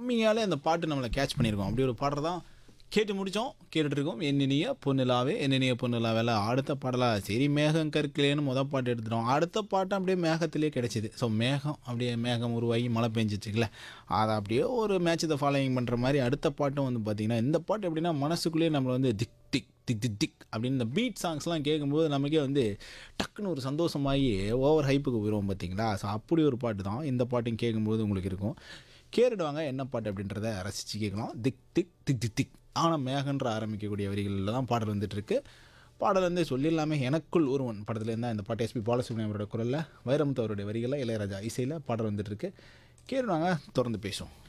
ஹம்மிங்காலே அந்த பாட்டு நம்மளை கேட்ச் பண்ணியிருக்கோம் அப்படி ஒரு பாடல் தான் கேட்டு முடித்தோம் கேட்டுட்டு இருக்கோம் என்னினிய பொன்னிலாவே என்னினிய பொன்னிலாவேல அடுத்த பாடலா சரி மேகம் கற்கலேன்னு மொதல் பாட்டு எடுத்துட்டோம் அடுத்த பாட்டு அப்படியே மேகத்திலே கிடைச்சிது ஸோ மேகம் அப்படியே மேகம் உருவாகி மழை பெஞ்சிச்சுங்கள அதை அப்படியே ஒரு மேட்ச் இதை ஃபாலோயிங் பண்ணுற மாதிரி அடுத்த பாட்டும் வந்து பார்த்திங்கன்னா இந்த பாட்டு எப்படின்னா மனசுக்குள்ளேயே நம்மளை வந்து திக் டிக் திக் திக் திக் அப்படின்னு இந்த பீட் சாங்ஸ்லாம் கேட்கும்போது நமக்கே வந்து டக்குன்னு ஒரு சந்தோஷமாகி ஓவர் ஹைப்புக்கு போயிடுவோம் பார்த்தீங்களா ஸோ அப்படி ஒரு பாட்டு தான் இந்த பாட்டையும் கேட்கும்போது உங்களுக்கு இருக்கும் கேட்டுடுவாங்க என்ன பாட்டு அப்படின்றத ரசித்து கேட்கலாம் திக் திக் திக் திக் திக் ஆனால் மேகன்ற ஆரம்பிக்கக்கூடிய வரிகளில் தான் பாடல் வந்துட்டுருக்கு பாடல் வந்து சொல்லிடலாமே எனக்குள் ஒருவன் படத்தில் இருந்தால் இந்த பாட்டு எஸ்பி பாலசுப்ரமணியம் அவரோட குரலில் வைரமுத்து அவருடைய வரிகளில் இளையராஜா இசையில் பாடல் வந்துட்டுருக்கு கேட்டுடுவாங்க தொடர்ந்து பேசுவோம்